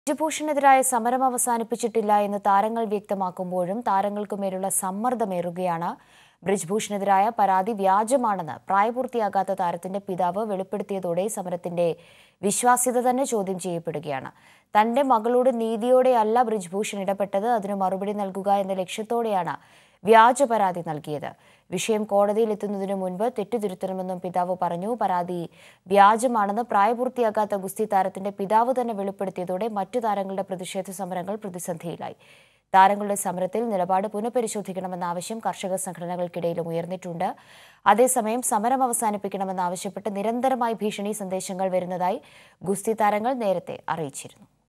ബ്രിജഭൂഷണെതിരായ സമരം അവസാനിപ്പിച്ചിട്ടില്ല എന്ന് താരങ്ങൾ വ്യക്തമാക്കുമ്പോഴും താരങ്ങൾക്കുമേലുള്ള സമ്മർദ്ദമേറുകയാണ് ബ്രിജ്ഭൂഷണെതിരായ പരാതി വ്യാജമാണെന്ന് പ്രായപൂർത്തിയാകാത്ത താരത്തിന്റെ പിതാവ് വെളിപ്പെടുത്തിയതോടെ സമരത്തിന്റെ വിശ്വാസ്യത തന്നെ ചോദ്യം ചെയ്യപ്പെടുകയാണ് തന്റെ മകളോട് നീതിയോടെയല്ല ബ്രിജ്ഭൂഷൺ ഇടപെട്ടത് അതിന് മറുപടി നൽകുക എന്ന ലക്ഷ്യത്തോടെയാണ് വ്യാജ പരാതി നൽകിയത് വിഷയം കോടതിയിൽ എത്തുന്നതിനു മുൻപ് തെറ്റുതിരുത്തണമെന്നും പിതാവ് പറഞ്ഞു പരാതി വ്യാജമാണെന്ന് പ്രായപൂർത്തിയാകാത്ത ഗുസ്തി താരത്തിന്റെ പിതാവ് തന്നെ വെളിപ്പെടുത്തിയതോടെ മറ്റു താരങ്ങളുടെ പ്രതിഷേധ സമരങ്ങൾ പ്രതിസന്ധിയിലായി താരങ്ങളുടെ സമരത്തിൽ നിലപാട് പുനഃപരിശോധിക്കണമെന്ന ആവശ്യം കർഷക സംഘടനകൾക്കിടയിലും ഉയർന്നിട്ടുണ്ട് അതേസമയം സമരം അവസാനിപ്പിക്കണമെന്നാവശ്യപ്പെട്ട് നിരന്തരമായി ഭീഷണി സന്ദേശങ്ങൾ വരുന്നതായി ഗുസ്തി താരങ്ങൾ നേരത്തെ അറിയിച്ചിരുന്നു